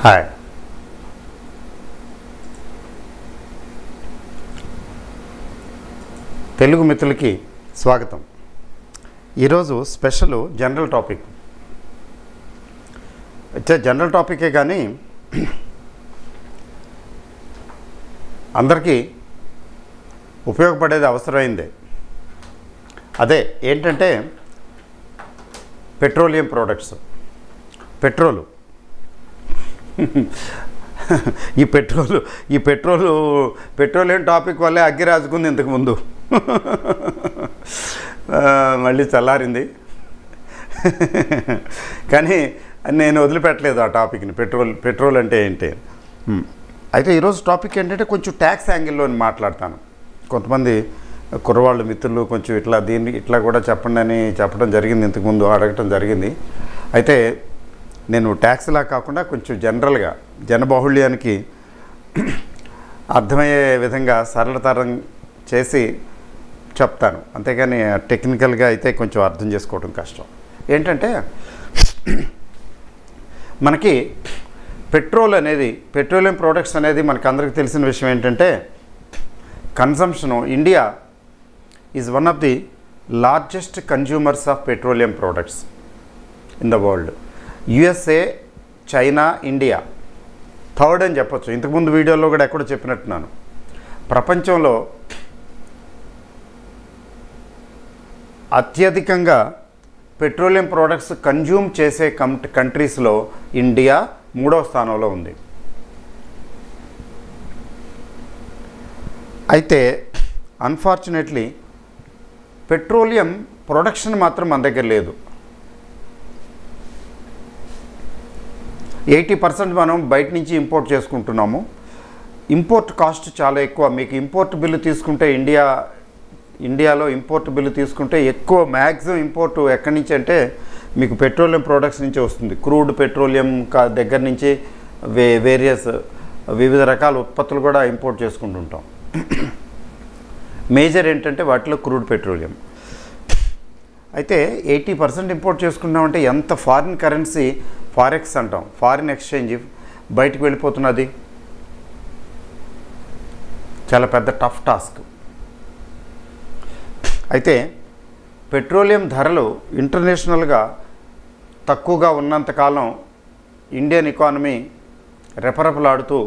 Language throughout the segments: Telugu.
హాయ్ తెలుగు మిత్రులకి స్వాగతం ఈరోజు స్పెషల్ జనరల్ టాపిక్ అయితే జనరల్ టాపికే కానీ అందరికీ ఉపయోగపడేది అవసరమైందే అదే ఏంటంటే పెట్రోలియం ప్రోడక్ట్స్ పెట్రోలు ఈ పెట్రోల్ ఈ పెట్రోల్ పెట్రోలియం టాపిక్ వల్లే అగ్గి రాజుకుంది ఇంతకుముందు ఆ, మళ్ళీ చల్లారింది కానీ నేను వదిలిపెట్టలేదు ఆ టాపిక్ని పెట్రోల్ పెట్రోల్ అంటే ఏంటి హ్మ్. అయితే ఈరోజు టాపిక్ ఏంటంటే కొంచెం ట్యాక్స్ యాంగిల్లో మాట్లాడతాను కొంతమంది కుర్రవాళ్ళు మిత్రులు కొంచెం ఇట్లా దీన్ని ఇట్లా కూడా చెప్పండి అని చెప్పడం జరిగింది ఇంతకుముందు అడగటం జరిగింది అయితే నేను ట్యాక్స్లా కాకుండా కొంచెం జనరల్గా జనబాహుళ్యానికి అర్థమయ్యే విధంగా సరళతరం చేసి చెప్తాను అంతేగాని టెక్నికల్గా అయితే కొంచెం అర్థం చేసుకోవడం కష్టం ఏంటంటే మనకి పెట్రోల్ అనేది పెట్రోలియం ప్రోడక్ట్స్ అనేది మనకు అందరికీ తెలిసిన విషయం ఏంటంటే consumption India is one of the largest consumers of petroleum products in the world USA China India third అని చెప్పొచ్చు ఇంతకుముందు వీడియోలో కూడా ఎక్కడో చెప్పినట్టున్నాను ప్రపంచంలో అత్యధికంగా పెట్రోలియం ప్రోడక్ట్స్ కన్జ్యూమ్ చేసే కం కంట్రీస్లో ఇండియా మూడవ స్థానంలో ఉంది అయితే అన్ఫార్చునేట్లీ పెట్రోలియం ప్రొడక్షన్ మాత్రం మన దగ్గర లేదు ఎయిటీ పర్సెంట్ మనం బయట నుంచి ఇంపోర్ట్ చేసుకుంటున్నాము ఇంపోర్ట్ కాస్ట్ చాలా ఎక్కువ మీకు ఇంపోర్ట్ బిల్లు తీసుకుంటే ఇండియా ఇండియాలో ఇంపోర్ట్ బిల్లు తీసుకుంటే ఎక్కువ మ్యాక్సిమం ఇంపోర్ట్ ఎక్కడి నుంచి అంటే మీకు పెట్రోలియం ప్రోడక్ట్స్ నుంచి వస్తుంది క్రూడ్ పెట్రోలియం కా దగ్గర నుంచి వే వేరియస్ వివిధ రకాల ఉత్పత్తులు కూడా ఇంపోర్ట్ చేసుకుంటుంటాం మేజర్ ఏంటంటే వాటిలో క్రూడ్ పెట్రోలియం అయితే ఎయిటీ పర్సెంట్ ఇంపోర్ట్ చేసుకున్నామంటే ఎంత ఫారిన్ కరెన్సీ ఫారెక్స్ అంటాం ఫారిన్ ఎక్స్చేంజ్ బయటకు వెళ్ళిపోతున్నది చాలా పెద్ద టఫ్ టాస్క్ అయితే పెట్రోలియం ధరలు ఇంటర్నేషనల్గా తక్కువగా ఉన్నంతకాలం ఇండియన్ ఎకానమీ రెపరెపలాడుతూ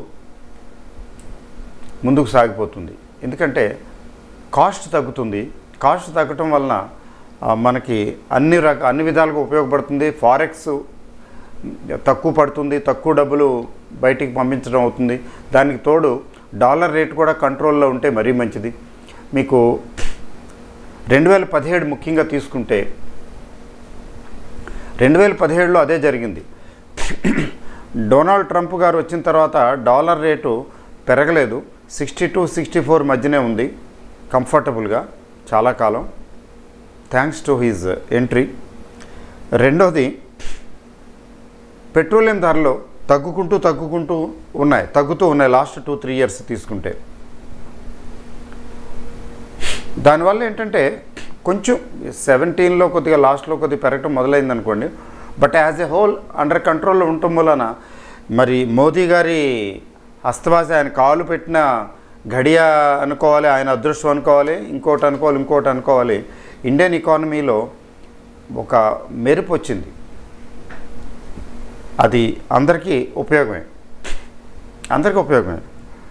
ముందుకు సాగిపోతుంది ఎందుకంటే కాస్ట్ తగ్గుతుంది కాస్ట్ తగ్గటం వలన ఆ, మనకి అన్ని రక అన్ని విధాలుగా ఉపయోగపడుతుంది ఫారెక్స్ తక్కువ పడుతుంది తక్కువ డబ్బులు బయటికి పంపించడం అవుతుంది దానికి తోడు డాలర్ రేట్ కూడా కంట్రోల్లో ఉంటే మరీ మంచిది మీకు రెండు వేల పదిహేడు ముఖ్యంగా తీసుకుంటే రెండు వేల పదిహేడులో అదే జరిగింది డొనాల్డ్ ట్రంప్ గారు వచ్చిన తర్వాత డాలర్ రేటు పెరగలేదు సిక్స్టీ టు సిక్స్టీ ఫోర్ మధ్యనే ఉంది కంఫర్టబుల్గా చాలా కాలం థ్యాంక్స్ టు హిజ్ ఎంట్రీ రెండోది పెట్రోలియం ధరలు తగ్గుకుంటూ తగ్గుకుంటూ ఉన్నాయి తగ్గుతూ ఉన్నాయి లాస్ట్ టూ త్రీ ఇయర్స్ తీసుకుంటే దానివల్ల ఏంటంటే కొంచెం సెవెంటీన్లో కొద్దిగా లాస్ట్లో కొద్దిగా పెరగటం మొదలైంది అనుకోండి but as a whole under కంట్రోల్లో ఉండటం వలన మరి మోదీ గారి హస్తవాసి ఆయన కాలు పెట్టిన గడియ అనుకోవాలి ఆయన అదృష్టం అనుకోవాలి ఇంకోటి అనుకోవాలి ఇంకోటి అనుకోవాలి ఇండియన్ ఎకానమీలో ఒక మెరుపు వచ్చింది అది అందరికీ ఉపయోగమే అందరికీ ఉపయోగమే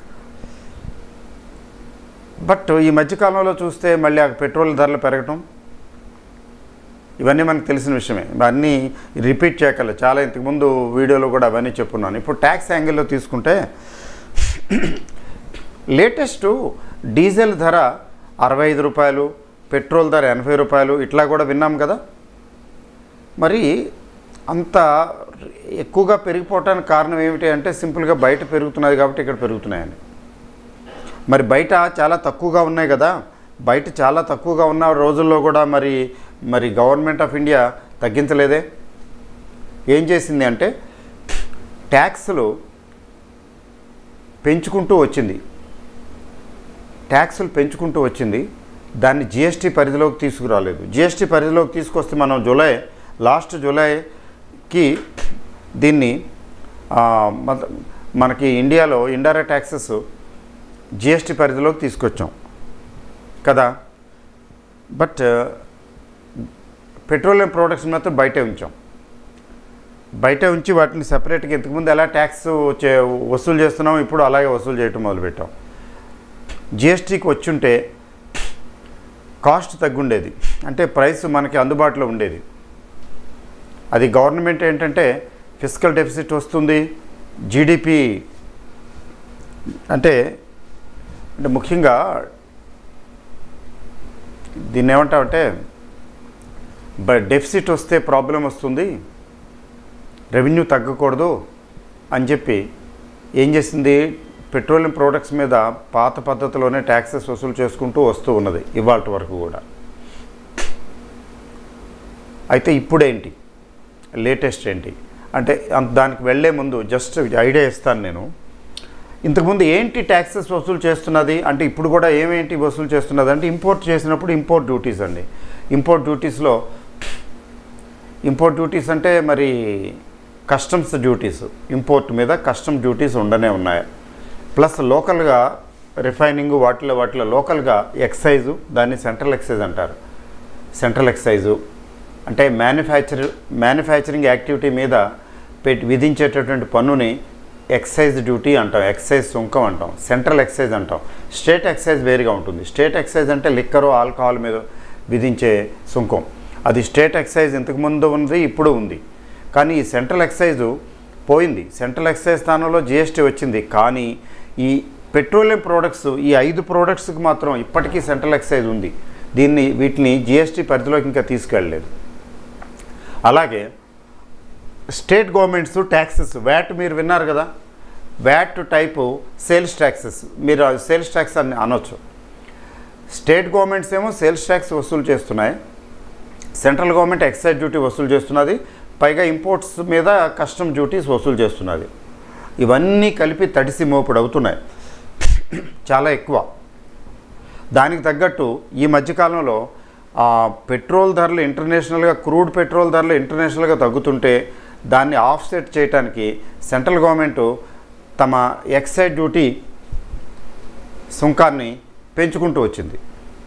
బట్ ఈ మధ్యకాలంలో చూస్తే మళ్ళీ ఆ పెట్రోల్ ధరలు పెరగటం ఇవన్నీ మనకు తెలిసిన విషయమే అన్నీ రిపీట్ చేయగల చాలా ఇంతకుముందు వీడియోలో కూడా అవన్నీ చెప్పున్నాను ఇప్పుడు ట్యాక్స్ యాంగిల్లో తీసుకుంటే లేటెస్ట్ డీజిల్ ధర అరవై ఐదు రూపాయలు పెట్రోల్ ధర ఎనభై రూపాయలు ఇట్లా కూడా విన్నాం కదా మరి అంత ఎక్కువగా పెరిగిపోవటానికి కారణం ఏమిటి అంటే సింపుల్గా బయట పెరుగుతున్నది కాబట్టి ఇక్కడ పెరుగుతున్నాయని మరి బయట చాలా తక్కువగా ఉన్నాయి కదా బయట చాలా తక్కువగా ఉన్న రోజుల్లో కూడా మరి మరి గవర్నమెంట్ ఆఫ్ ఇండియా తగ్గించలేదే ఏం చేసింది అంటే ట్యాక్స్లు పెంచుకుంటూ వచ్చింది ట్యాక్సులు పెంచుకుంటూ వచ్చింది దాన్ని జిఎస్టీ పరిధిలోకి తీసుకురాలేదు జిఎస్టీ పరిధిలోకి తీసుకొస్తే మనం జూలై లాస్ట్ జూలైకి దీన్ని ఆ, మన- మనకి ఇండియాలో ఇండైరెక్ట్ ట్యాక్సెస్ జిఎస్టీ పరిధిలోకి తీసుకొచ్చాం కదా బట్ పెట్రోలియం ప్రోడక్ట్స్ మాత్రం బయటే ఉంచాం బయట ఉంచి వాటిని సపరేట్గా ఇంతకుముందు ఎలా ట్యాక్స్ చే వసూలు చేస్తున్నాం ఇప్పుడు అలాగే వసూలు చేయటం మొదలుపెట్టాం జిఎస్టీకి వచ్చుంటే కాస్ట్ తగ్గుండేది అంటే ప్రైస్ మనకి అందుబాటులో ఉండేది అది గవర్నమెంట్ ఏంటంటే ఫిజికల్ డెఫిసిట్ వస్తుంది జీడిపి అంటే అంటే ముఖ్యంగా దీన్ని ఏమంటామంటే బ డెఫిసిట్ వస్తే ప్రాబ్లం వస్తుంది రెవెన్యూ తగ్గకూడదు అని చెప్పి ఏం చేసింది పెట్రోలియం ప్రోడక్ట్స్ మీద పాత పద్ధతిలోనే ట్యాక్సెస్ వసూలు చేసుకుంటూ వస్తూ ఉన్నది ఇవాళ వరకు కూడా అయితే ఇప్పుడేంటి లేటెస్ట్ ఏంటి అంటే అంత దానికి వెళ్ళే ముందు జస్ట్ ఐడియా ఇస్తాను నేను ఇంతకుముందు ఏంటి ట్యాక్సెస్ వసూలు చేస్తున్నది అంటే ఇప్పుడు కూడా ఏమేంటి వసూలు చేస్తున్నది అంటే ఇంపోర్ట్ చేసినప్పుడు ఇంపోర్ట్ డ్యూటీస్ అండి ఇంపోర్ట్ డ్యూటీస్లో ఇంపోర్ట్ డ్యూటీస్ అంటే మరి కస్టమ్స్ డ్యూటీస్ ఇంపోర్ట్ మీద కస్టమ్ డ్యూటీస్ ఉండనే ఉన్నాయి ప్లస్ లోకల్గా రిఫైనింగ్ వాటిలో వాటిలో లోకల్గా ఎక్సైజు దాన్ని సెంట్రల్ ఎక్సైజ్ అంటారు సెంట్రల్ ఎక్సైజు అంటే మ్యానుఫ్యాక్చర్ మ్యానుఫ్యాక్చరింగ్ యాక్టివిటీ మీద పెట్టి విధించేటటువంటి పన్నుని ఎక్సైజ్ డ్యూటీ అంటాం ఎక్సైజ్ సుంకం అంటాం సెంట్రల్ ఎక్సైజ్ అంటాం స్టేట్ ఎక్సైజ్ వేరుగా ఉంటుంది స్టేట్ ఎక్సైజ్ అంటే లిక్కరు ఆల్కహాల్ మీద విధించే సుంకం అది స్టేట్ ఎక్సైజ్ ఇంతకు ముందు ఉంది ఇప్పుడు ఉంది కానీ ఈ సెంట్రల్ ఎక్సైజ్ పోయింది సెంట్రల్ ఎక్సైజ్ స్థానంలో జిఎస్టీ వచ్చింది కానీ ఈ పెట్రోలియం ప్రోడక్ట్స్ ఈ ఐదు ప్రోడక్ట్స్కి మాత్రం ఇప్పటికీ సెంట్రల్ ఎక్సైజ్ ఉంది దీన్ని వీటిని జిఎస్టీ పరిధిలోకి ఇంకా తీసుకెళ్ళలేదు అలాగే స్టేట్ గవర్నమెంట్స్ ట్యాక్సెస్ వ్యాట్ మీరు విన్నారు కదా వ్యాట్ టైపు సేల్స్ ట్యాక్సెస్ మీరు సేల్స్ ట్యాక్స్ అని అనొచ్చు స్టేట్ గవర్నమెంట్స్ ఏమో సేల్స్ ట్యాక్స్ వసూలు చేస్తున్నాయి సెంట్రల్ గవర్నమెంట్ ఎక్సైజ్ డ్యూటీ వసూలు చేస్తున్నది పైగా ఇంపోర్ట్స్ మీద కస్టమ్ డ్యూటీస్ వసూలు చేస్తున్నది ఇవన్నీ కలిపి తడిసి మోపుడు అవుతున్నాయి చాలా ఎక్కువ దానికి తగ్గట్టు ఈ మధ్యకాలంలో ఆ, పెట్రోల్ ధరలు ఇంటర్నేషనల్గా క్రూడ్ పెట్రోల్ ధరలు ఇంటర్నేషనల్గా తగ్గుతుంటే దాన్ని ఆఫ్సెట్ చేయడానికి సెంట్రల్ గవర్నమెంట్ తమ ఎక్సైజ్ డ్యూటీ సుంకాన్ని పెంచుకుంటూ వచ్చింది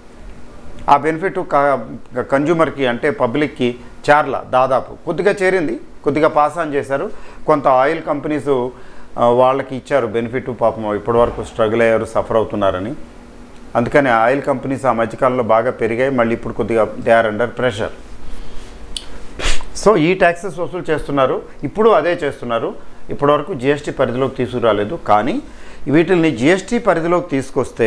ఆ బెనిఫిట్ క- కన్జ్యూమర్కి అంటే పబ్లిక్కి చేరల దాదాపు కొద్దిగా చేరింది కొద్దిగా పాస్ ఆన్ చేశారు కొంత ఆయిల్ కంపెనీస్ ఆ, వాళ్ళకి ఇచ్చారు బెనిఫిట్ పాపం ఇప్పటివరకు స్ట్రగుల్ అయ్యారు సఫర్ అవుతున్నారని అందుకని ఆయిల్ కంపెనీస్ ఆ మధ్యకాలంలో బాగా పెరిగాయి మళ్ళీ ఇప్పుడు కొద్దిగా they are under pressure so ఈ ట్యాక్సెస్ వసూలు చేస్తున్నారు ఇప్పుడు అదే చేస్తున్నారు ఇప్పటివరకు జిఎస్టీ పరిధిలోకి తీసుకురాలేదు కానీ వీటిని జిఎస్టీ పరిధిలోకి తీసుకొస్తే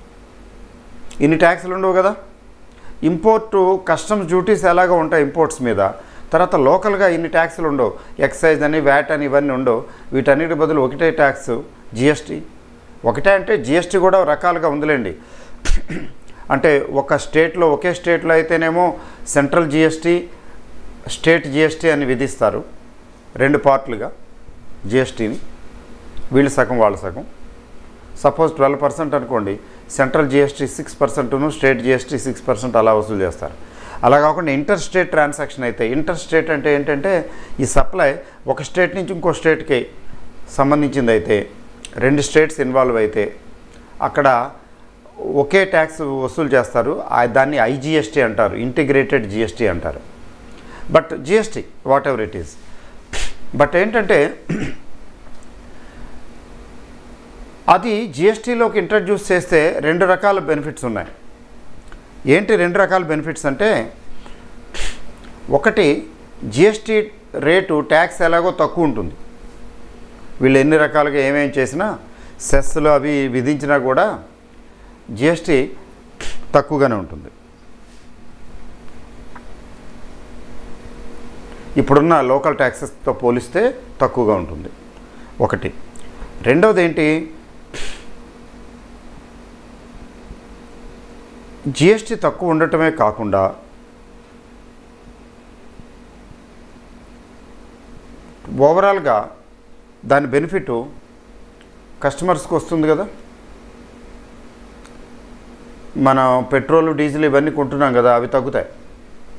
ఇన్ని ట్యాక్స్లు ఉండవు కదా ఇంపోర్టు కస్టమ్స్ డ్యూటీస్ ఎలాగో ఉంటాయి ఇంపోర్ట్స్ మీద తర్వాత లోకల్గా ఇన్ని ట్యాక్స్లు ఉండవు ఎక్సైజ్ అని వ్యాట్ అని ఇవన్నీ ఉండవు వీటన్నిటి బదులు ఒకటే ట్యాక్స్ జిఎస్టీ ఒకటే అంటే జిఎస్టీ కూడా రకాలుగా ఉందిలేండి అంటే ఒక స్టేట్లో ఒకే స్టేట్లో అయితేనేమో సెంట్రల్ జిఎస్టీ స్టేట్ జిఎస్టీ అని విధిస్తారు రెండు పార్ట్లుగా జిఎస్టీని వీళ్ళు సగం వాళ్ళ సగం సపోజ్ ట్వెల్వ్ పర్సెంట్ అనుకోండి సెంట్రల్ జిఎస్టీ సిక్స్ పర్సెంట్ను స్టేట్ జిఎస్టీ సిక్స్ పర్సెంట్ అలా వసూలు చేస్తారు అలా కాకుండా ఇంటర్ స్టేట్ ట్రాన్సాక్షన్ అయితే ఇంటర్ స్టేట్ అంటే ఏంటంటే ఈ సప్లై ఒక స్టేట్ నుంచి ఇంకో స్టేట్కి సంబంధించింది అయితే రెండు స్టేట్స్ ఇన్వాల్వ్ అయితే అక్కడ ఒకే ట్యాక్స్ వసూలు చేస్తారు ఆ- దాన్ని ఐజిఎస్టీ అంటారు ఇంటిగ్రేటెడ్ జిఎస్టీ అంటారు but GST whatever it is but ఏంటంటే అది జిఎస్టీలోకి ఇంట్రడ్యూస్ చేస్తే రెండు రకాల బెనిఫిట్స్ ఉన్నాయి ఏంటి రెండు రకాల బెనిఫిట్స్ అంటే ఒకటి జిఎస్టీ రేటు ట్యాక్స్ ఎలాగో తక్కువ ఉంటుంది వీళ్ళు ఎన్ని రకాలుగా ఏమేమి చేసినా సెస్లు అవి విధించినా కూడా జిఎస్టీ తక్కువగానే ఉంటుంది ఇప్పుడున్న లోకల్ ట్యాక్సెస్తో పోలిస్తే తక్కువగా ఉంటుంది ఒకటి రెండవది ఏంటి జిఎస్టీ తక్కువ ఉండటమే కాకుండా ఓవరాల్గా దాని బెనిఫిట్ కస్టమర్స్కి వస్తుంది కదా మనం పెట్రోల్ డీజిల్ ఇవన్నీ కొంటున్నాం కదా అవి తగ్గుతాయి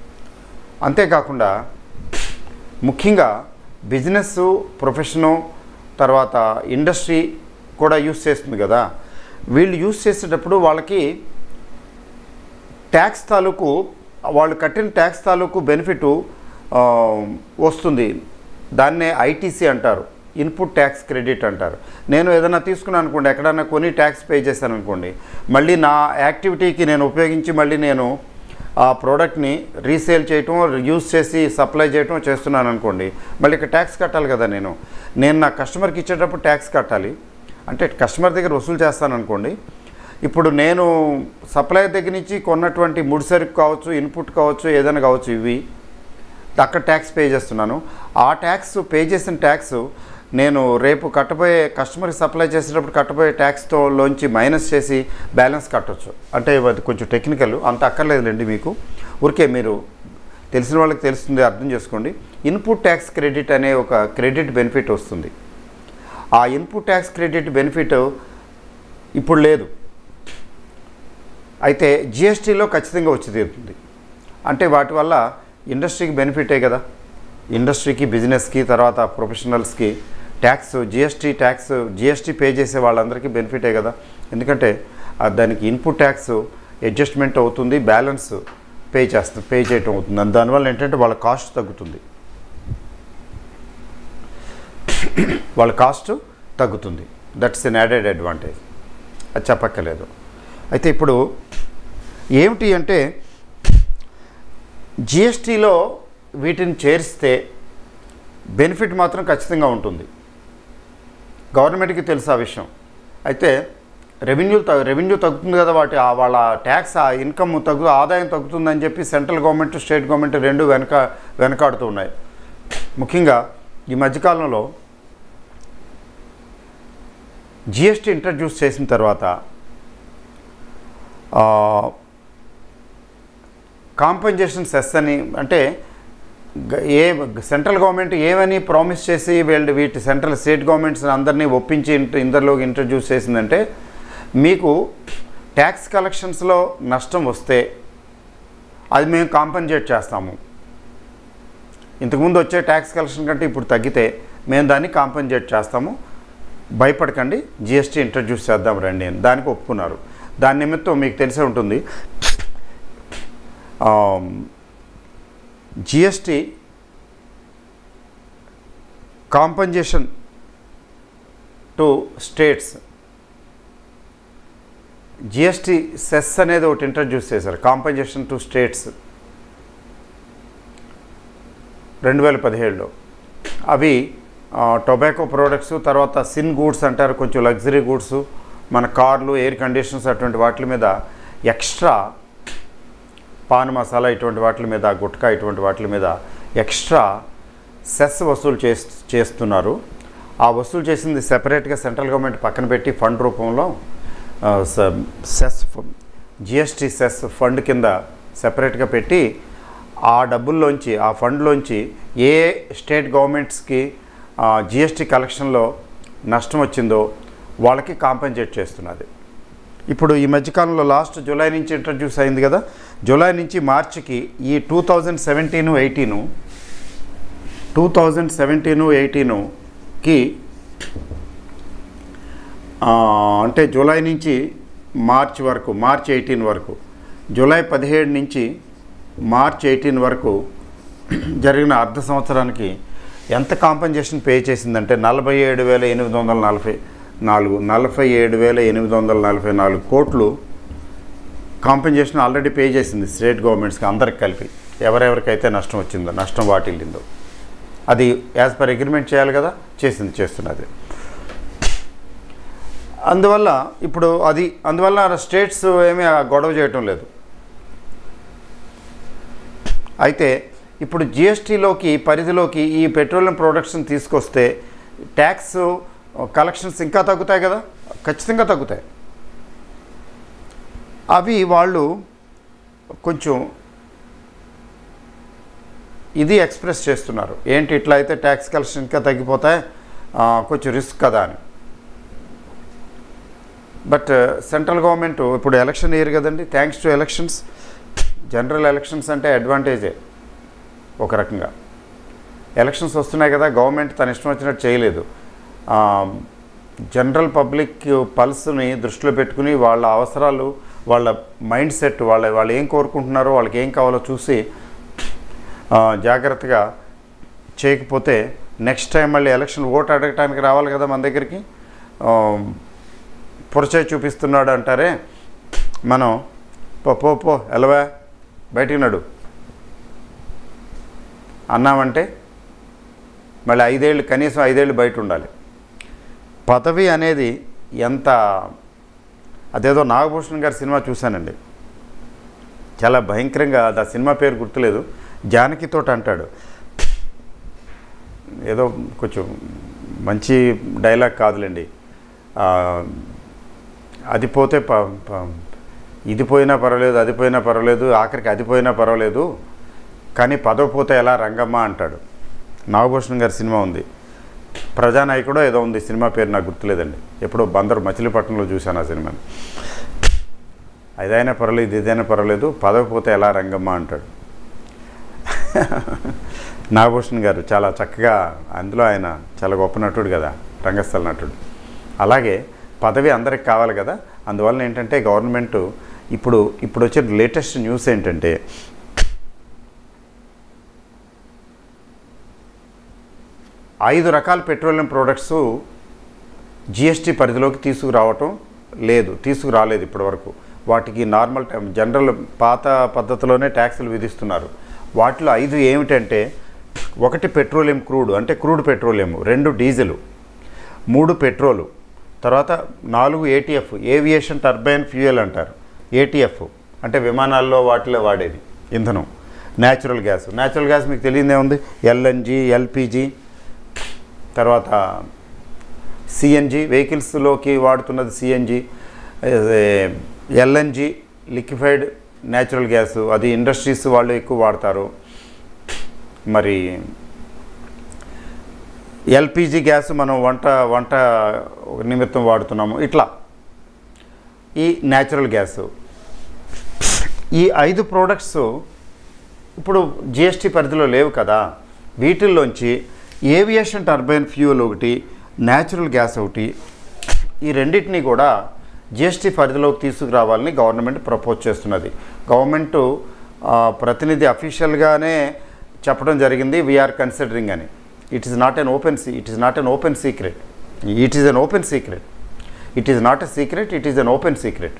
అంతేకాకుండా ముఖ్యంగా బిజినెస్ ప్రొఫెషను తర్వాత ఇండస్ట్రీ కూడా యూస్ చేస్తుంది కదా వీళ్ళు యూస్ చేసేటప్పుడు వాళ్ళకి ట్యాక్స్ తాలూకు వాళ్ళు కట్టిన ట్యాక్స్ తాలూకు బెనిఫిట్ వస్తుంది దాన్నే ఐటీసీ అంటారు ఇన్పుట్ ట్యాక్స్ క్రెడిట్ అంటారు నేను ఏదైనా తీసుకున్నాను అనుకోండి ఎక్కడన్నా కొని ట్యాక్స్ పే చేశాను అనుకోండి మళ్ళీ నా యాక్టివిటీకి నేను ఉపయోగించి మళ్ళీ నేను ఆ ప్రోడక్ట్ని రీసేల్ చేయటం యూస్ చేసి సప్లై చేయటం చేస్తున్నాను అనుకోండి మళ్ళీ ఇక్కడ ట్యాక్స్ కట్టాలి కదా నేను నేను నా కస్టమర్కి ఇచ్చేటప్పుడు ట్యాక్స్ కట్టాలి అంటే కస్టమర్ దగ్గర వసూలు చేస్తాను అనుకోండి ఇప్పుడు నేను సప్లయర్ దగ్గర నుంచి కొన్నటువంటి ముడి సరుకు కావచ్చు ఇన్పుట్ కావచ్చు ఏదైనా కావచ్చు ఇవి అక్కడ ట్యాక్స్ పే చేస్తున్నాను ఆ ట్యాక్స్ పే చేసిన ట్యాక్స్ నేను రేపు కట్టబోయే కస్టమర్కి సప్లై చేసేటప్పుడు కట్టబోయే ట్యాక్స్తో లోంచి మైనస్ చేసి బ్యాలెన్స్ కట్టొచ్చు అంటే అది కొంచెం టెక్నికల్ అంత అక్కర్లేదులేండి మీకు ఊరికే మీరు తెలిసిన వాళ్ళకి తెలుస్తుంది అర్థం చేసుకోండి ఇన్పుట్ ట్యాక్స్ క్రెడిట్ అనే ఒక క్రెడిట్ బెనిఫిట్ వస్తుంది ఆ ఇన్పుట్ ట్యాక్స్ క్రెడిట్ బెనిఫిట్ ఇప్పుడు లేదు అయితే జిఎస్టీలో ఖచ్చితంగా వచ్చి తీరుతుంది అంటే వాటి వల్ల ఇండస్ట్రీకి బెనిఫిటే కదా ఇండస్ట్రీకి బిజినెస్కి తర్వాత ప్రొఫెషనల్స్కి tax GST tax GST pay చేసే వాళ్ళందరికీ బెనిఫిటే కదా ఎందుకంటే ఆ దానికి ఇన్పుట్ ట్యాక్స్ అడ్జస్ట్మెంట్ అవుతుంది బ్యాలెన్స్ పే చేస్తుంది పే చేయటం అవుతుంది అండ్ దానివల్ల ఏంటంటే వాళ్ళ కాస్ట్ తగ్గుతుంది వాళ్ళ కాస్ట్ తగ్గుతుంది దట్స్ ఎన్ యాడెడ్ అడ్వాంటేజ్ అది చెప్పక్కర్లేదు అయితే ఇప్పుడు ఏమిటి అంటే జిఎస్టీలో వీటిని చేరిస్తే బెనిఫిట్ మాత్రం ఖచ్చితంగా ఉంటుంది గవర్నమెంట్కి తెలుసు ఆ విషయం అయితే రెవెన్యూ రెవెన్యూ తగ్గుతుంది కదా వాటి ఆ వాళ్ళ ట్యాక్స్ ఆ ఇన్కమ్ తగ్గు ఆదాయం తగ్గుతుందని చెప్పి సెంట్రల్ గవర్నమెంట్ స్టేట్ గవర్నమెంట్ రెండు వెనక వెనకాడుతూ ఉన్నాయి ముఖ్యంగా ఈ మధ్యకాలంలో జిఎస్టీ ఇంట్రడ్యూస్ చేసిన తర్వాత కాంపెన్సేషన్ సెస్ అని అంటే గ- ఏ సెంట్రల్ గవర్నమెంట్ ఏమని ప్రామిస్ చేసి వీళ్ళు వీటి సెంట్రల్ స్టేట్ గవర్నమెంట్స్ అందరినీ ఒప్పించి ఇంట- ఇందరిలోకి ఇంట్రడ్యూస్ చేసిందంటే మీకు ట్యాక్స్ కలెక్షన్స్లో నష్టం వస్తే అది మేము కాంపెన్సేట్ చేస్తాము ఇంతకుముందు వచ్చే ట్యాక్స్ కలెక్షన్ కంటే ఇప్పుడు తగ్గితే మేము దాన్ని కాంపెన్సేట్ చేస్తాము భయపడకండి జిఎస్టీ ఇంట్రడ్యూస్ చేద్దాం రండి అని దానికి ఒప్పుకున్నారు దాని నిమిత్తం మీకు తెలిసే ఉంటుంది GST compensation to states GST cess అనేది ఒకటి ఇంట్రడ్యూస్ చేశారు కాంపన్సేషన్ టు స్టేట్స్ రెండు వేల పదిహేడులో అవి టొబాకో ప్రోడక్ట్స్ తర్వాత సిన్ గూడ్స్ అంటారు కొంచెం లగ్జరీ గూడ్స్ మన కార్లు ఎయిర్ కండిషన్స్ అటువంటి వాటి మీద ఎక్స్ట్రా పాన్ మసాలా ఇటువంటి వాటి మీద గుట్కా ఇటువంటి వాటి మీద ఎక్స్ట్రా సెస్ వసూలు చేస్ చేస్తున్నారు ఆ వసూలు చేసింది సెపరేట్గా సెంట్రల్ గవర్నమెంట్ పక్కన పెట్టి ఫండ్ రూపంలో ఆ, స- సెస్ జిఎస్టీ సెస్ ఫండ్ కింద సెపరేట్గా పెట్టి ఆ డబ్బుల్లోంచి ఆ ఫండ్లోంచి ఏ స్టేట్ గవర్నమెంట్స్కి జిఎస్టీ కలెక్షన్లో నష్టం వచ్చిందో వాళ్ళకి కాంపెన్సేట్ చేస్తున్నది ఇప్పుడు ఈ మధ్యకాలంలో లాస్ట్ జూలై నుంచి ఇంట్రడ్యూస్ అయింది కదా జూలై నుంచి మార్చికి ఈ two thousand seventeen eighteen two thousand seventeen ఎయిటీనుకి అంటే జూలై నుంచి మార్చ్ వరకు మార్చ్ ఎయిటీన్ వరకు జూలై పదిహేడు నుంచి మార్చ్ ఎయిటీన్ వరకు జరిగిన అర్ధ సంవత్సరానికి ఎంత కాంపన్సేషన్ పే చేసిందంటే నలభై ఏడు వేల ఎనిమిది వందల నలభై నాలుగు నలభై ఏడు వేల ఎనిమిది వందల నలభై నాలుగు కోట్లు కాంపెన్సేషన్ ఆల్రెడీ పే చేసింది స్టేట్ గవర్నమెంట్స్కి అందరికి కలిపి ఎవరెవరికైతే నష్టం వచ్చిందో నష్టం వాటిల్లిందో అది యాజ్ పర్ అగ్రిమెంట్ చేయాలి కదా చేసింది చేస్తున్నది అందువల్ల ఇప్పుడు అది అందువల్ల స్టేట్స్ ఏమీ ఆ గొడవ చేయటం లేదు అయితే ఇప్పుడు జిఎస్టీలోకి పరిధిలోకి ఈ పెట్రోలియం ప్రొడక్ట్స్ని తీసుకొస్తే ట్యాక్స్ కలెక్షన్స్ ఇంకా తగ్గుతాయి కదా ఖచ్చితంగా తగ్గుతాయి అవి వాళ్ళు కొంచెం ఇది ఎక్స్ప్రెస్ చేస్తున్నారు ఏంటి ఇట్లా అయితే ట్యాక్స్ కలెక్షన్ ఇంకా తగ్గిపోతాయి ఆ, కొంచెం రిస్క్ కదా అని బట్ సెంట్రల్ గవర్నమెంట్ ఇప్పుడు ఎలక్షన్ ఇయర్ కదండి thanks to elections general elections అంటే అడ్వాంటేజే ఒక రకంగా ఎలక్షన్స్ వస్తున్నాయి కదా గవర్నమెంట్ తన ఇష్టం వచ్చినట్టు చేయలేదు ఆ, జనరల్ పబ్లిక్ పల్స్ని దృష్టిలో పెట్టుకుని వాళ్ళ అవసరాలు వాళ్ళ మైండ్ సెట్ వాళ్ళ వాళ్ళు ఏం కోరుకుంటున్నారో వాళ్ళకి ఏం కావాలో చూసి ఆ, జాగ్రత్తగా చేయకపోతే నెక్స్ట్ టైం మళ్ళీ ఎలక్షన్ ఓటు అడగటానికి రావాలి కదా మన దగ్గరికి ఆ, పొరచే చూపిస్తున్నాడు అంటారే మనం పో పో పో ఎలవా బయటికి నడు అన్నామంటే మళ్ళీ ఐదేళ్ళు కనీసం ఐదేళ్ళు బయట ఉండాలి పదవి అనేది ఎంత అదేదో నాగభూషణ్ గారి సినిమా చూశానండి చాలా భయంకరంగా అది ఆ సినిమా పేరు గుర్తులేదు జానకితోటి అంటాడు ఏదో కొంచెం మంచి డైలాగ్ కాదులేండి ఆ, అది పోతే ప ప- ఇది పోయినా పర్వాలేదు అది పోయినా పర్వాలేదు ఆఖరికి అది పోయినా పర్వాలేదు కానీ పదవి పోతే ఎలా రంగమ్మ అంటాడు నాగభూషణ్ గారి సినిమా ఉంది ప్రజానాయకుడో ఏదో ఉంది సినిమా పేరు నాకు గుర్తులేదండి ఎప్పుడో బందరు మచిలీపట్నంలో చూశాను ఆ సినిమాని అదైనా పర్వాలేదు ఇదైనా పర్వాలేదు పదవి పోతే ఎలా రంగమ్మ అంటాడు నాగభూషణ్ గారు చాలా చక్కగా అందులో ఆయన చాలా గొప్ప నటుడు కదా రంగస్థల నటుడు అలాగే పదవి అందరికి కావాలి కదా అందువలన ఏంటంటే గవర్నమెంట్ ఇప్పుడు ఇప్పుడు వచ్చే లేటెస్ట్ న్యూస్ ఏంటంటే ఐదు రకాల పెట్రోలియం ప్రోడక్ట్స్ జిఎస్టీ పరిధిలోకి తీసుకురావటం లేదు తీసుకురాలేదు ఇప్పటివరకు వాటికి నార్మల్ టైం జనరల్ పాత పద్ధతిలోనే ట్యాక్సులు విధిస్తున్నారు వాటిలో ఐదు ఏమిటంటే ఒకటి పెట్రోలియం క్రూడ్ అంటే క్రూడ్ పెట్రోలియం రెండు డీజిల్ మూడు పెట్రోలు తర్వాత నాలుగు ఏటీఎఫ్ ఏవియేషన్ టర్బైన్ ఫ్యూయల్ అంటారు ఏటీఎఫ్ అంటే విమానాల్లో వాటిలో వాడేది ఇంధనం న్యాచురల్ గ్యాస్ న్యాచురల్ గ్యాస్ మీకు తెలియదే ఉంది ఎల్ఎన్జి ఎల్పిజి తర్వాత సిఎన్జి వెహికల్స్లోకి వాడుతున్నది CNG LNG liquefied natural gas అది ఇండస్ట్రీస్ వాళ్ళు ఎక్కువ వాడతారు మరి ఎల్పిజి గ్యాస్ మనం వంట వంట నిమిత్తం వాడుతున్నాము ఇట్లా ఈ న్యాచురల్ గ్యాస్ ఈ ఐదు ప్రోడక్ట్స్ ఇప్పుడు జిఎస్టీ పరిధిలో లేవు కదా వీటిల్లోంచి ఏవియేషన్ టర్బైన్ ఫ్యూయల్ ఒకటి న్యాచురల్ గ్యాస్ ఒకటి ఈ రెండింటిని కూడా జిఎస్టీ పరిధిలోకి తీసుకురావాలని గవర్నమెంట్ ప్రపోజ్ చేస్తున్నది గవర్నమెంట్ ఆ, ప్రతినిధి అఫీషియల్గానే చెప్పడం జరిగింది వీఆర్ కన్సిడరింగ్ అని it is not an open సీ it is not an open secret it is an open secret it is not a secret it is an open secret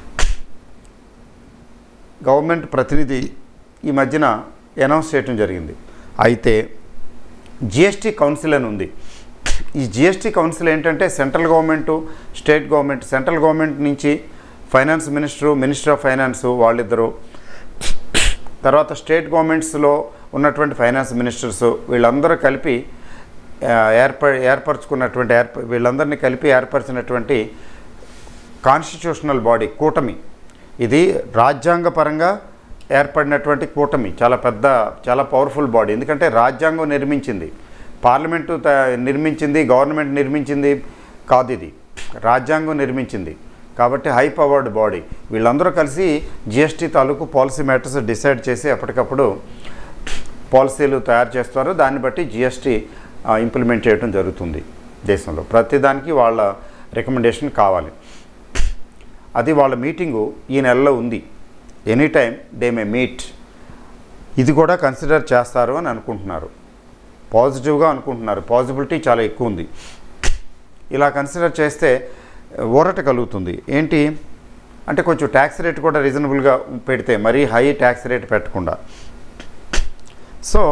government ప్రతినిధి ఈ మధ్యన అనౌన్స్ చేయడం జరిగింది అయితే జిఎస్టీ కౌన్సిల్ అని ఉంది ఈ జిఎస్టీ కౌన్సిల్ ఏంటంటే central government state government central government నుంచి finance minister minister of finance వాళ్ళిద్దరు తర్వాత స్టేట్ గవర్నమెంట్స్లో ఉన్నటువంటి ఫైనాన్స్ మినిస్టర్స్ వీళ్ళందరూ కలిపి ఆ, ఏర్ప ఏర్పరచుకున్నటువంటి ఏర్ప వీళ్ళందరినీ కలిపి ఏర్పరిచినటువంటి కాన్స్టిట్యూషనల్ బాడీ కూటమి ఇది రాజ్యాంగపరంగా ఏర్పడినటువంటి కూటమి చాలా పెద్ద చాలా పవర్ఫుల్ బాడీ ఎందుకంటే రాజ్యాంగం నిర్మించింది పార్లమెంటు త- నిర్మించింది గవర్నమెంట్ నిర్మించింది కాదు ఇది రాజ్యాంగం నిర్మించింది కాబట్టి హై పవర్డ్ బాడీ వీళ్ళందరూ కలిసి జిఎస్టీ తాలూకు పాలసీ మ్యాటర్స్ డిసైడ్ చేసి ఎప్పటికప్పుడు పాలసీలు తయారు చేస్తారు దాన్ని బట్టి జిఎస్టీ ఇంప్లిమెంట్ చేయడం జరుగుతుంది దేశంలో ప్రతిదానికి వాళ్ళ రికమెండేషన్ కావాలి అది వాళ్ళ మీటింగు ఈ నెలలో ఉంది any time they may meet ఇది కూడా కన్సిడర్ చేస్తారు అని అనుకుంటున్నారు పాజిటివ్గా అనుకుంటున్నారు పాజిబిలిటీ చాలా ఎక్కువ ఉంది ఇలా కన్సిడర్ చేస్తే ఊరట కలుగుతుంది ఏంటి అంటే కొంచెం ట్యాక్స్ రేట్ కూడా రీజనబుల్గా పెడితే మరీ హై ట్యాక్స్ రేట్ పెట్టకుండా సో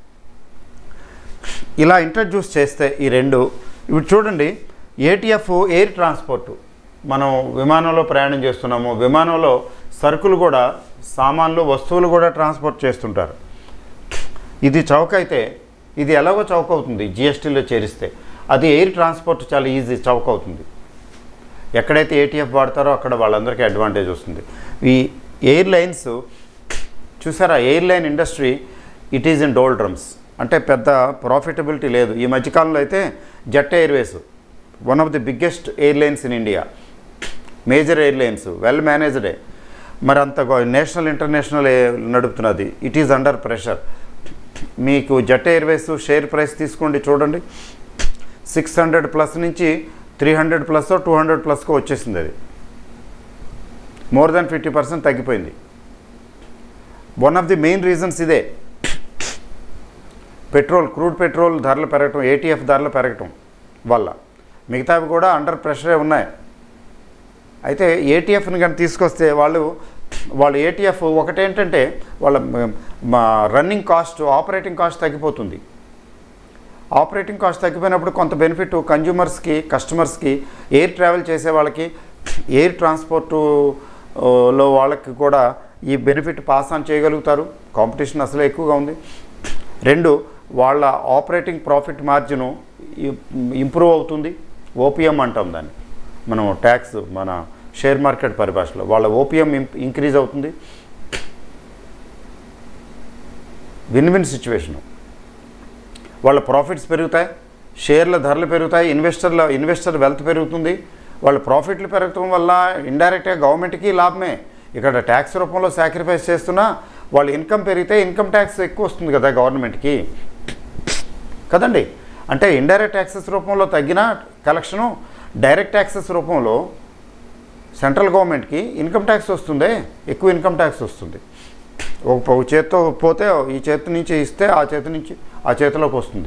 ఇలా ఇంట్రడ్యూస్ చేస్తే ఈ రెండు ఇప్పుడు చూడండి ఏటీఎఫ్ ఎయిర్ ట్రాన్స్పోర్ట్ మనం విమానంలో ప్రయాణం చేస్తున్నాము విమానంలో సరుకులు కూడా సామాన్లు వస్తువులు కూడా ట్రాన్స్పోర్ట్ చేస్తుంటారు ఇది చౌక అయితే ఇది ఎలాగో చౌక అవుతుంది జిఎస్టీలో చేరిస్తే అది ఎయిర్ ట్రాన్స్పోర్ట్ చాలా ఈజీ చౌక అవుతుంది ఎక్కడైతే ఏటీఎఫ్ వాడతారో అక్కడ వాళ్ళందరికీ అడ్వాంటేజ్ వస్తుంది ఈ ఎయిర్లైన్స్ చూసారా airline industry it is in doldrums అంటే పెద్ద ప్రాఫిటబిలిటీ లేదు ఈ మధ్యకాలంలో అయితే Jet Airways one of the biggest airlines in India major airlines well మేనేజ్డే మరి అంత గో- నేషనల్ ఇంటర్నేషనల్ ఏ- నడుపుతున్నది ఇట్ ఈజ్ అండర్ ప్రెషర్ మీకు జెట్ ఎయిర్వేస్ షేర్ ప్రైస్ తీసుకోండి చూడండి సిక్స్ హండ్రెడ్ ప్లస్ నుంచి three hundred plus two hundred ప్లస్కో వచ్చేసింది అది మోర్ దాన్ ఫిఫ్టీ పర్సెంట్ తగ్గిపోయింది one of the main reasons ఇదే పెట్రోల్ క్రూడ్ పెట్రోల్ ధరలు పెరగటం ఏటీఎఫ్ ధరలు పెరగటం వల్ల మిగతావి కూడా అండర్ ప్రెషరే ఉన్నాయి అయితే ఏటీఎఫ్ని కానీ తీసుకొస్తే వాళ్ళు వాళ్ళు ఏటీఎఫ్ ఒకటేంటంటే వాళ్ళ మా రన్నింగ్ కాస్ట్ ఆపరేటింగ్ కాస్ట్ తగ్గిపోతుంది ఆపరేటింగ్ కాస్ట్ తగ్గిపోయినప్పుడు కొంత బెనిఫిట్ కన్జ్యూమర్స్కి కస్టమర్స్కి ఎయిర్ ట్రావెల్ చేసే వాళ్ళకి ఎయిర్ ట్రాన్స్పోర్టు ఆ, లో వాళ్ళకి కూడా ఈ బెనిఫిట్ పాస్ ఆన్ చేయగలుగుతారు కాంపిటీషన్ అసలు ఎక్కువగా ఉంది రెండు వాళ్ళ ఆపరేటింగ్ ప్రాఫిట్ మార్జిన్ ఇంప్రూవ్ అవుతుంది ఓపీఎం అంటాం దాన్ని మనం ట్యాక్స్ మన షేర్ మార్కెట్ పరిభాషలో వాళ్ళ ఓపీఎం ఇంక్రీజ్ అవుతుంది విన్ విన్ సిచ్యువేషను వాళ్ళ ప్రాఫిట్స్ పెరుగుతాయి షేర్ల ధరలు పెరుగుతాయి ఇన్వెస్టర్ల ఇన్వెస్టర్ వెల్త్ పెరుగుతుంది వాళ్ళ ప్రాఫిట్లు పెరగటం వల్ల ఇండైరెక్ట్గా గవర్నమెంట్కి లాభమే ఇక్కడ ట్యాక్స్ రూపంలో సాక్రిఫైస్ చేస్తున్నా వాళ్ళ ఇన్కమ్ పెరిగితే ఇన్కమ్ ట్యాక్స్ ఎక్కువ వస్తుంది కదా గవర్నమెంట్కి కదండి అంటే ఇండైరెక్ట్ ట్యాక్సెస్ రూపంలో తగ్గిన కలెక్షను డైరెక్ట్ ట్యాక్సెస్ రూపంలో సెంట్రల్ గవర్నమెంట్కి ఇన్కమ్ ట్యాక్స్ వస్తుందే ఎక్కువ ఇన్కమ్ ట్యాక్స్ వస్తుంది ఒక ఒక చేత్తో పోతే ఈ చేతి నుంచి ఇస్తే ఆ చేతి నుంచి ఆ చేతిలోకి వస్తుంది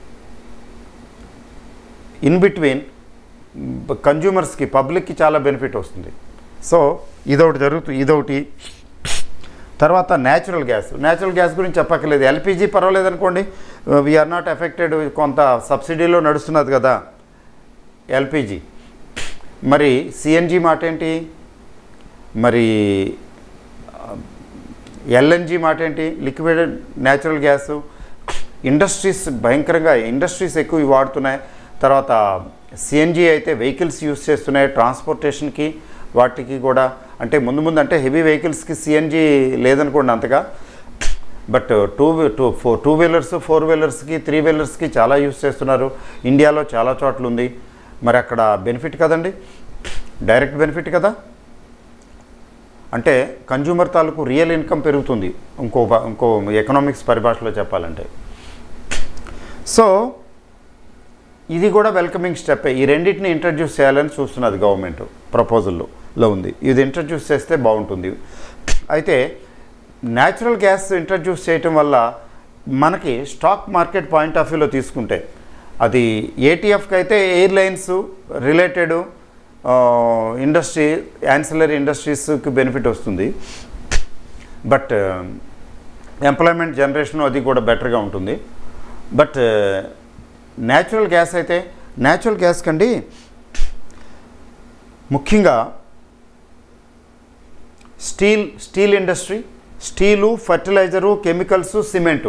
ఇన్ బిట్వీన్ కన్జ్యూమర్స్కి పబ్లిక్కి చాలా బెనిఫిట్ వస్తుంది సో ఇదొకటి జరుగుతుంది ఇదొకటి తర్వాత న్యాచురల్ గ్యాస్ న్యాచురల్ గ్యాస్ గురించి చెప్పక్కర్లేదు ఎల్పిజి పర్వాలేదు అనుకోండి వీఆర్ నాట్ ఎఫెక్టెడ్ కొంత సబ్సిడీలో నడుస్తున్నది కదా ఎల్పిజి మరి సిఎన్జి మాట ఏంటి మరి ఎల్ఎన్జి మాట ఏంటి లిక్విడ్ న్యాచురల్ గ్యాస్ ఇండస్ట్రీస్ భయంకరంగా ఇండస్ట్రీస్ ఎక్కువ ఇవి వాడుతున్నాయి తర్వాత సిఎన్జి అయితే వెహికల్స్ యూస్ చేస్తున్నాయి ట్రాన్స్పోర్టేషన్కి వాటికి కూడా అంటే ముందు ముందు అంటే హెవీ వెహికల్స్కి సిఎన్జి లేదనుకోండి అంతగా but two two four two wheelers four వీలర్స్కి త్రీ వీలర్స్కి చాలా యూస్ చేస్తున్నారు ఇండియాలో చాలా చోట్ల ఉంది మరి అక్కడ బెనిఫిట్ కదండి డైరెక్ట్ బెనిఫిట్ కదా అంటే కన్జ్యూమర్ తాలూకు రియల్ ఇన్కమ్ పెరుగుతుంది ఇంకో బ- ఇంకో ఎకనామిక్స్ పరిభాషలో చెప్పాలంటే సో ఇది కూడా వెల్కమింగ్ స్టెప్ ఈ రెండింటిని ఇంట్రడ్యూస్ చేయాలని చూస్తున్నది గవర్నమెంట్ ప్రపోజల్లో లో ఉంది ఇది ఇంట్రడ్యూస్ చేస్తే బాగుంటుంది అయితే న్యాచురల్ గ్యాస్ ఇంట్రడ్యూస్ చేయటం వల్ల మనకి స్టాక్ మార్కెట్ పాయింట్ ఆఫ్ వ్యూలో తీసుకుంటే అది ఏటీఎఫ్కి అయితే ఎయిర్లైన్స్ రిలేటెడ్ ఇండస్ట్రీ యాన్సిలరీ ఇండస్ట్రీస్కి బెనిఫిట్ వస్తుంది బట్ ఎంప్లాయ్మెంట్ జనరేషన్ అది కూడా బెటర్గా ఉంటుంది బట్ న్యాచురల్ గ్యాస్ అయితే న్యాచురల్ గ్యాస్ కండి ముఖ్యంగా steel steel industry steel fertilizer chemicals cement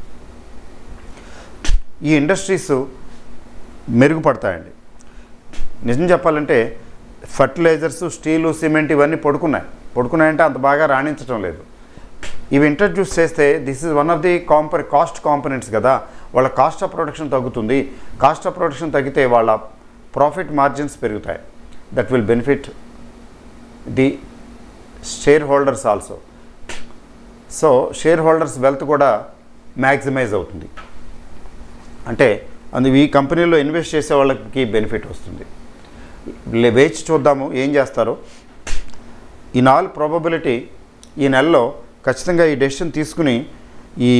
ఈ ఇండస్ట్రీస్ మెరుగుపడతాయండి నిజం చెప్పాలంటే ఫర్టిలైజర్స్ స్టీలు సిమెంట్ ఇవన్నీ పడుకున్నాయి పడుకున్నాయంటే అంత బాగా రాణించడం లేదు ఇవి ఇంట్రడ్యూస్ చేస్తే this is one of the కాంపర్ కాస్ట్ కాంపనెంట్స్ కదా వాళ్ళ కాస్ట్ ఆఫ్ ప్రొడక్షన్ తగ్గుతుంది కాస్ట్ ఆఫ్ ప్రొడక్షన్ తగ్గితే వాళ్ళ ప్రాఫిట్ మార్జిన్స్ పెరుగుతాయి that will benefit the share holders also so share holders wealth కూడా మ్యాక్సిమైజ్ అవుతుంది అంటే అందు ఈ కంపెనీలో ఇన్వెస్ట్ చేసే వాళ్ళకి బెనిఫిట్ వస్తుంది లే- వేచి చూద్దాము ఏం చేస్తారో ఇన్ ఆల్ ప్రాబబిలిటీ ఈ నెలలో ఖచ్చితంగా ఈ డెసిషన్ తీసుకుని ఈ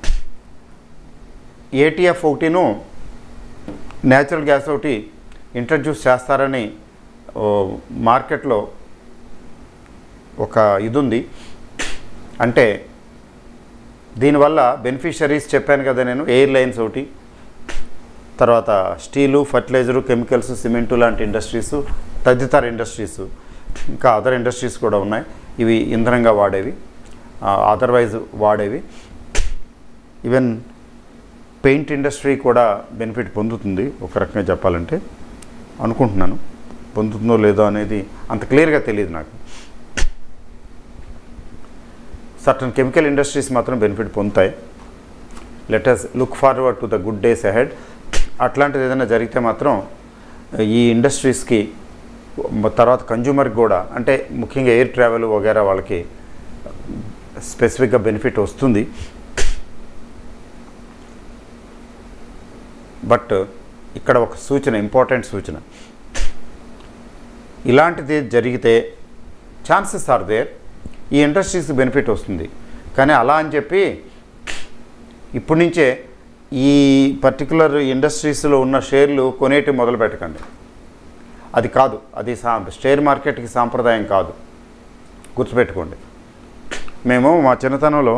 ఏటీఎఫ్ ఒకటిను న్యాచురల్ గ్యాస్ ఒకటి ఇంట్రడ్యూస్ చేస్తారని ఓ, మార్కెట్లో ఒక ఇది ఉంది అంటే దీనివల్ల బెనిఫిషరీస్ చెప్పాను కదా నేను ఎయిర్లైన్స్ ఒకటి తర్వాత స్టీలు ఫర్టిలైజరు కెమికల్స్ సిమెంటు లాంటి ఇండస్ట్రీస్ తదితర ఇండస్ట్రీస్ ఇంకా అదర్ ఇండస్ట్రీస్ కూడా ఉన్నాయి ఇవి ఇంధనంగా వాడేవి అదర్వైజ్ వాడేవి ఈవెన్ పెయింట్ ఇండస్ట్రీ కూడా బెనిఫిట్ పొందుతుంది ఒక రకంగా చెప్పాలంటే అనుకుంటున్నాను పొందుతుందో లేదో అనేది అంత క్లియర్గా తెలియదు నాకు సర్టన్ కెమికల్ ఇండస్ట్రీస్ మాత్రం బెనిఫిట్ పొందుతాయి let us look forward to the good days ahead అట్లాంటిది ఏదైనా జరిగితే మాత్రం ఈ ఇండస్ట్రీస్కి తర్వాత కన్జ్యూమర్కి కూడా అంటే ముఖ్యంగా ఎయిర్ ట్రావెల్ వగేరా వాళ్ళకి స్పెసిఫిక్గా బెనిఫిట్ వస్తుంది బట్ ఇక్కడ ఒక సూచన ఇంపార్టెంట్ సూచన ఇలాంటిది జరిగితే ఛాన్సెస్ ఆర్ దేర్ ఈ ఇండస్ట్రీస్కి బెనిఫిట్ వస్తుంది కానీ అలా అని చెప్పి ఇప్పటి నుంచే ఈ పర్టికులర్ ఇండస్ట్రీస్లో ఉన్న షేర్లు కొనేటి మొదలు పెట్టకండి అది కాదు అది సా షేర్ మార్కెట్కి సాంప్రదాయం కాదు గుర్తుపెట్టుకోండి మేము మా చిన్నతనంలో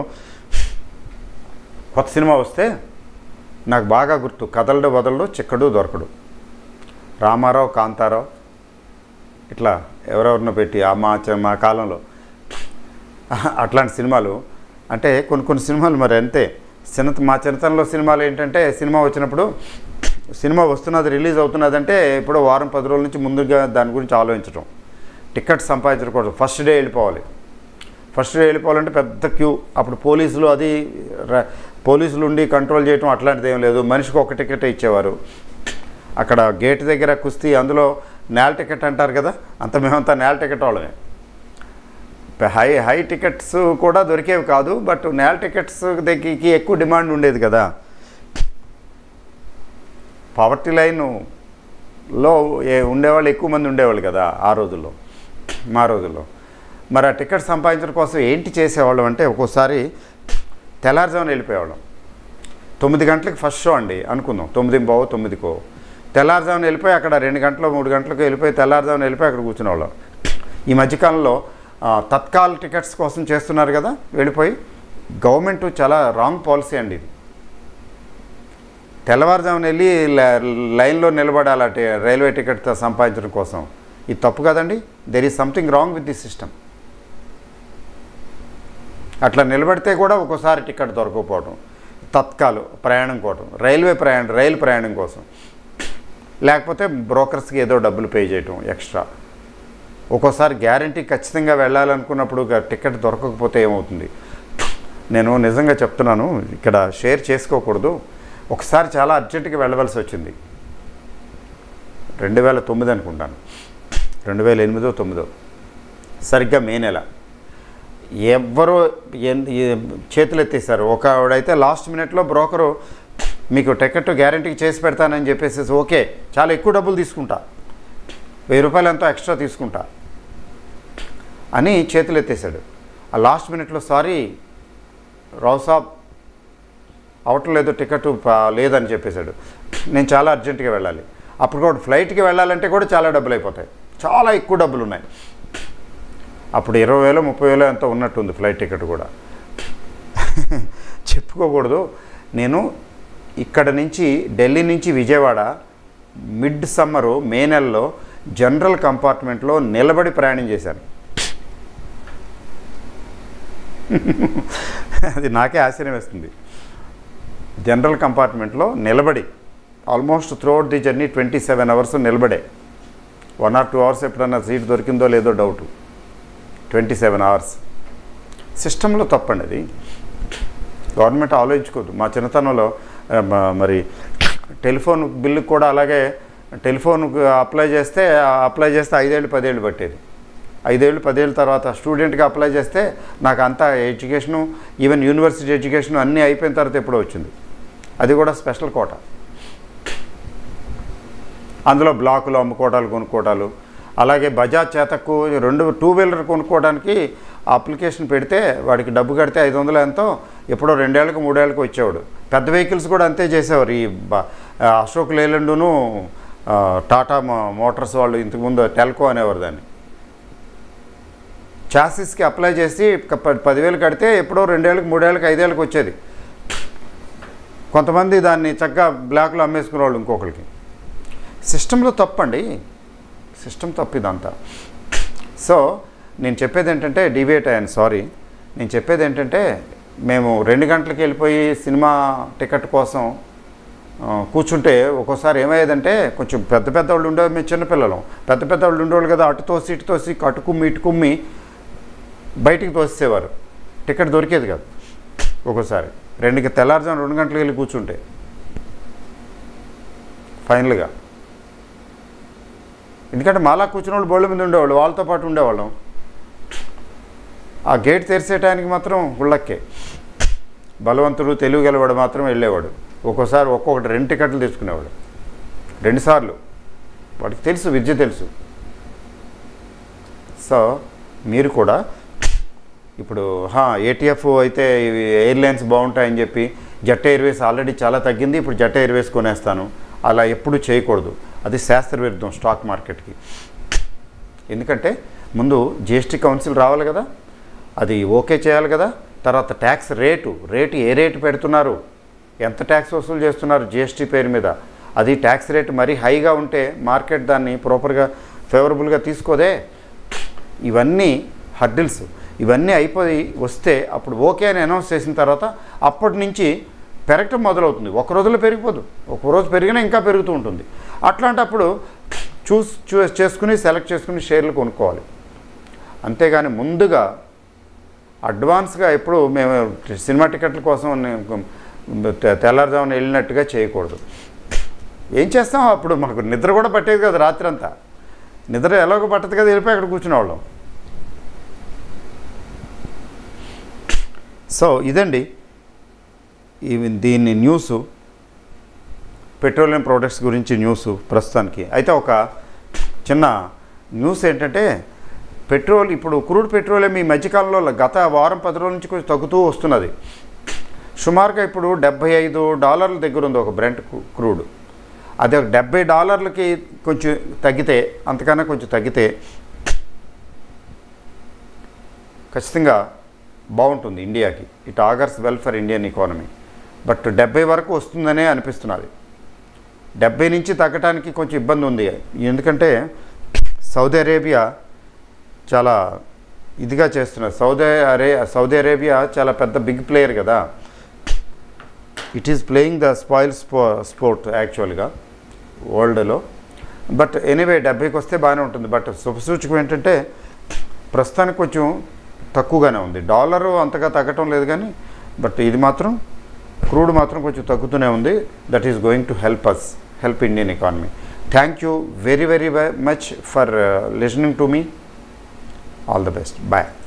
కొత్త సినిమా వస్తే నాకు బాగా గుర్తు కదలడు వదలడు చిక్కడు దొరకడు రామారావు కాంతారావు ఇట్లా ఎవరెవరినో పెట్టి ఆ మా చ- మా కాలంలో అట్లాంటి సినిమాలు అంటే కొన్ని కొన్ని సినిమాలు మరి అంతే చిన్న మా చిన్నతనంలో సినిమాలు ఏంటంటే సినిమా వచ్చినప్పుడు సినిమా వస్తున్నది రిలీజ్ అవుతున్నదంటే ఇప్పుడు వారం పది రోజుల నుంచి ముందుగా దాని గురించి ఆలోచించడం టికెట్ సంపాదించకూడదు ఫస్ట్ డే వెళ్ళిపోవాలి ఫస్ట్ డే వెళ్ళిపోవాలంటే పెద్ద క్యూ అప్పుడు పోలీసులు అది ర- పోలీసులు ఉండి కంట్రోల్ చేయటం అట్లాంటిది ఏం లేదు మనిషికి ఒక టికెట్ ఇచ్చేవారు అక్కడ గేట్ దగ్గర కుస్తీ అందులో నేల టికెట్ అంటారు కదా అంత మేమంతా నేల టికెట్ వాళ్ళమే హై హై టికెట్స్ కూడా దొరికేవి కాదు బట్ నేల టికెట్స్ దగ్గరికి ఎక్కువ డిమాండ్ ఉండేది కదా పవర్టీ లైన్లో ఏ ఉండేవాళ్ళు ఎక్కువ మంది ఉండేవాళ్ళు కదా ఆ రోజుల్లో మా రోజుల్లో మరి ఆ టికెట్ సంపాదించడం కోసం ఏంటి చేసేవాళ్ళం అంటే ఒక్కోసారి తెల్లారుజామున వెళ్ళిపోయేవాళ్ళం తొమ్మిది గంటలకు ఫస్ట్ షో అండి అనుకుందాం తొమ్మిది బావు తొమ్మిదికో తెల్లారుజామున వెళ్ళిపోయి అక్కడ రెండు గంటలు మూడు గంటలకు వెళ్ళిపోయి తెల్లారుజామున వెళ్ళిపోయి అక్కడ కూర్చునేవాళ్ళం ఈ మధ్యకాలంలో ఆ, తత్కాల్ టికెట్స్ కోసం చేస్తున్నారు కదా వెళ్ళిపోయి గవర్నమెంట్ చాలా రాంగ్ పాలసీ అండి ఇది తెల్లవారుజామున వెళ్ళి ల- లైన్లో నిలబడాలి టి- రైల్వే టికెట్ సంపాదించడం కోసం ఇది తప్పు కదండి there is something wrong with the system అట్లా నిలబడితే కూడా ఒక్కోసారి టికెట్ దొరకకపోవడం తత్కాలు ప్రయాణం కోసం రైల్వే ప్రయాణం రైలు ప్రయాణం కోసం లేకపోతే బ్రోకర్స్కి ఏదో డబ్బులు పే చేయటం ఎక్స్ట్రా ఒక్కోసారి గ్యారంటీ ఖచ్చితంగా వెళ్ళాలనుకున్నప్పుడు గా- టికెట్ దొరకకపోతే ఏమవుతుంది నేను నిజంగా చెప్తున్నాను ఇక్కడ షేర్ చేసుకోకూడదు ఒకసారి చాలా అర్జెంటుగా వెళ్ళవలసి వచ్చింది రెండు వేల తొమ్మిది అనుకుంటాను రెండు వేల ఎనిమిదో తొమ్మిదో సరిగ్గా మే నెల ఎవ్వరూ ఎన్- ఏ- చేతులు ఎత్తేసారు ఒక ఆవిడైతే లాస్ట్ మినిట్లో బ్రోకరు మీకు టికెట్ గ్యారంటీకి చేసి పెడతానని చెప్పేసి ఓకే చాలా ఎక్కువ డబ్బులు తీసుకుంటా వెయ్యి రూపాయలు ఎంతో ఎక్స్ట్రా తీసుకుంటా అని చేతులు ఎత్తేసాడు ఆ లాస్ట్ మినిట్లో సారీ రావు సాబ్ అవట్లేదు టికెట్ ప- లేదని చెప్పేశాడు నేను చాలా అర్జెంటుగా వెళ్ళాలి అప్పుడు కూడా ఫ్లైట్కి వెళ్ళాలంటే కూడా చాలా డబ్బులు అయిపోతాయి చాలా ఎక్కువ డబ్బులు ఉన్నాయి అప్పుడు ఇరవై వేలు ముప్పై వేలు ఎంతో ఉన్నట్టుంది ఫ్లైట్ టికెట్ కూడా చెప్పుకోకూడదు నేను ఇక్కడ నుంచి ఢిల్లీ నుంచి విజయవాడ మిడ్ సమ్మరు మే నెలలో జనరల్ కంపార్ట్మెంట్లో నిలబడి ప్రయాణం చేశాను అది నాకే ఆశ్చర్యం వేస్తుంది జనరల్ కంపార్ట్మెంట్లో నిలబడి almost throughout the journey twenty seven hours నిలబడే వన్ ఆర్ టూ అవర్స్ ఎప్పుడన్నా సీట్ దొరికిందో లేదో డౌట్ ట్వంటీ సెవెన్ అవర్స్ సిస్టంలో తప్పండి అది గవర్నమెంట్ ఆలోచించుకోదు మా చిన్నతనంలో ఆ, మ- మరి టెలిఫోన్ బిల్లు కూడా అలాగే టెలిఫోన్ అప్లై చేస్తే అప్లై చేస్తే ఐదేళ్ళు పదేళ్ళు పట్టేది ఐదేళ్ళు పదేళ్ళ తర్వాత స్టూడెంట్గా అప్లై చేస్తే నాకు అంతా ఎడ్యుకేషను ఈవెన్ యూనివర్సిటీ ఎడ్యుకేషన్ అన్నీ అయిపోయిన తర్వాత ఎప్పుడో వచ్చింది అది కూడా స్పెషల్ కోట అందులో బ్లాకులు అమ్ముకోవటాలు కొనుక్కోవటాలు అలాగే బజాజ్ చేతకు రెండు టూ వీలర్ కొనుక్కోవడానికి అప్లికేషన్ పెడితే వాడికి డబ్బు కడితే ఐదు వందలు ఎంతో ఎప్పుడో రెండేళ్ళకి మూడేళ్ళకి వచ్చేవాడు పెద్ద వెహికల్స్ కూడా అంతే చేసేవారు ఈ బ- ఆ, అశోక్ లేలండును ఆ, టాటా మో- మోటార్స్ వాళ్ళు ఇంతకుముందు టెల్కో అనేవారు దాన్ని చాసిస్కి అప్లై చేసి ఒక ప- పదివేలు కడితే ఎప్పుడో రెండేళ్ళకి మూడేళ్ళకి ఐదేళ్ళకి వచ్చేది కొంతమంది దాన్ని చక్కగా బ్లాక్లో అమ్మేసుకునే వాళ్ళు ఇంకొకరికి సిస్టంలో తప్పండి సిస్టమ్ తప్పు ఇదంతా సో నేను చెప్పేది ఏంటంటే డివేట్ అయ్యాను సారీ నేను చెప్పేది ఏంటంటే మేము రెండు గంటలకు వెళ్ళిపోయి సినిమా టికెట్ కోసం ఆ, కూర్చుంటే ఒక్కోసారి ఏమయ్యేదంటే కొంచెం పెద్ద పెద్ద వాళ్ళు ఉండేవారు మేము చిన్నపిల్లలం పెద్ద పెద్ద వాళ్ళు ఉండేవాళ్ళు కదా అటు తోసి ఇటు తోసి అటు కుమ్మి ఇటు కుమ్మి బయటికి తోసేవారు టికెట్ దొరికేది కాదు ఒక్కోసారి రెండుకి తెల్లారుజాము రెండు గంటలకు వెళ్ళి కూర్చుంటే ఫైనల్గా ఎందుకంటే మాలా కూర్చున్న వాళ్ళు బోళ్ళ మీద ఉండేవాళ్ళు వాళ్ళతో పాటు ఉండేవాళ్ళం ఆ గేట్ తెరిసేయడానికి మాత్రం గుళ్ళక్కే బలవంతుడు తెలివి గలవాడు మాత్రం వెళ్ళేవాడు ఒక్కోసారి ఒక్కొక్కటి రెండు టికెట్లు తెచ్చుకునేవాడు రెండుసార్లు వాడికి తెలుసు విద్య తెలుసు సో మీరు కూడా ఇప్పుడు ఏటీఎఫ్ అయితే ఇవి ఎయిర్లైన్స్ బాగుంటాయని చెప్పి జట్ ఎయిర్వేస్ ఆల్రెడీ చాలా తగ్గింది ఇప్పుడు జట్ ఎయిర్వేస్ కొనేస్తాను అలా ఎప్పుడు చేయకూడదు అది శాస్త్ర విరుద్ధం స్టాక్ మార్కెట్కి ఎందుకంటే ముందు జిఎస్టీ కౌన్సిల్ రావాలి కదా అది ఓకే చేయాలి కదా తర్వాత ట్యాక్స్ రేటు రేటు ఏ రేటు పెడుతున్నారు ఎంత ట్యాక్స్ వసూలు చేస్తున్నారు జిఎస్టీ పేరు మీద అది ట్యాక్స్ రేటు మరీ హైగా ఉంటే మార్కెట్ దాన్ని ప్రాపర్గా ఫేవరబుల్గా తీసుకోదే ఇవన్నీ హర్డిల్స్ ఇవన్నీ అయిపోయి వస్తే అప్పుడు ఓకే అని అనౌన్స్ చేసిన తర్వాత అప్పటి నుంచి పెరగటం మొదలవుతుంది ఒక రోజులో పెరిగిపోదు ఒక రోజు పెరిగినా ఇంకా పెరుగుతూ ఉంటుంది అట్లాంటప్పుడు చూస్ చూస్ చేసుకుని సెలెక్ట్ చేసుకుని షేర్లు కొనుక్కోవాలి అంతేగాని ముందుగా అడ్వాన్స్గా ఎప్పుడు మేము సినిమా టికెట్ల కోసం నేను తె- తెల్లారుజామున వెళ్ళినట్టుగా చేయకూడదు ఏం చేస్తాం అప్పుడు మాకు నిద్ర కూడా పట్టేది కదా రాత్రి అంతా నిద్ర ఎలాగో పట్టదు కదా వెళ్ళిపోయి అక్కడ కూర్చునేవాళ్ళం సో ఇదండి ఇవి దీన్ని న్యూసు పెట్రోలియం ప్రోడక్ట్స్ గురించి న్యూస్ ప్రస్తుతానికి అయితే ఒక చిన్న న్యూస్ ఏంటంటే పెట్రోల్ ఇప్పుడు క్రూడ్ పెట్రోలియం ఈ మధ్యకాలంలో గత వారం పది రోజుల నుంచి కొంచెం తగ్గుతూ వస్తున్నది సుమారుగా ఇప్పుడు డెబ్బై ఐదు డాలర్ల దగ్గర ఉంది ఒక బ్రెంట్ క్రూ- క్రూడ్ అది ఒక డెబ్బై డాలర్లకి కొంచెం తగ్గితే అంతకన్నా కొంచెం తగ్గితే ఖచ్చితంగా బాగుంటుంది ఇండియాకి it augurs well for Indian economy but డెబ్బై వరకు వస్తుందనే అనిపిస్తున్నది డెబ్బై నుంచి తగ్గటానికి కొంచెం ఇబ్బంది ఉంది ఎందుకంటే సౌదీ అరేబియా చాలా ఇదిగా చేస్తున్నారు సౌదీ అరే సౌదీ అరేబియా చాలా పెద్ద బిగ్ ప్లేయర్ కదా it is playing the spoil spo sport యాక్చువల్గా వరల్డ్లో బట్ ఎనీవే డెబ్బైకి వస్తే బాగానే ఉంటుంది బట్ శుభసూచకం ఏంటంటే ప్రస్తుతానికి కొంచెం తక్కువగానే ఉంది డాలరు అంతగా తగ్గటం లేదు కానీ బట్ ఇది మాత్రం క్రూడ్ మాత్రం కొంచెం తగ్గుతూనే ఉంది that is going to help us help Indian economy thank you very very much for listening to me all the best bye